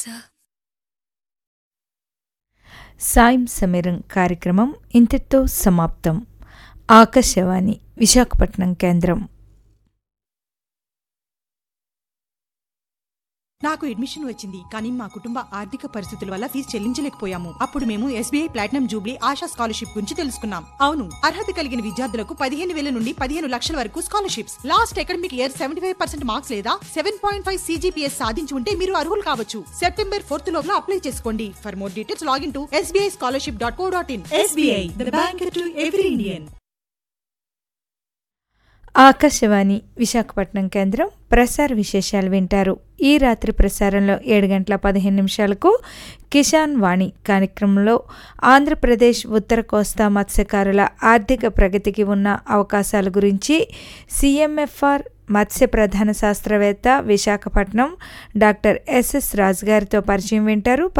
sir సాయం సమీరం కార్యక్రమం ఇంతటితో సమాప్తం ఆకాశవాణి విశాఖపట్నం కేంద్రం నాకు అడ్మిషన్ వచ్చింది కానీ మా కుటుంబ ఆర్థిక పరిస్థితుల వల్ల ఫీజు చెల్లించలేకపోయాము అప్పుడు మేము SBI platinum jubilee Asha scholarship గురించి తెలుసుకున్నాం అవును అర్హత కలిగిన విద్యార్థులకు పదిహేను వేల నుండి పదిహేను లక్షల వరకు scholarships last academic year seventy five percent marks లేదా సెవెన్ పాయింట్ ఫైవ్ సీజీపీఎస్ సాధించి ఉంటే మీరు అర్హులు కావచ్చు సెప్టెంబర్ ఫోర్త్ లోపల అప్లై చేసుకోండి for more details login to SBI scholarship dot co dot in SBI the bank to every Indian Akashvani Visakhapatnam కేంద్రం ప్రసార విశేషాలు వింటారు ఈ రాత్రి ప్రసారంలో ఏడు గంటల పదిహేను నిమిషాలకు కిసాన్ వాణి కార్యక్రమంలో ఆంధ్రప్రదేశ్ ఉత్తర కోస్తా మత్స్యకారుల ఆర్థిక ప్రగతికి ఉన్న అవకాశాల గురించి సిఎంఎఫ్ఆర్ మత్స్య ప్రధాన శాస్త్రవేత్త విశాఖపట్నం డాక్టర్ ఎస్ఎస్ రాజు గారితో పరిచయం వింటారు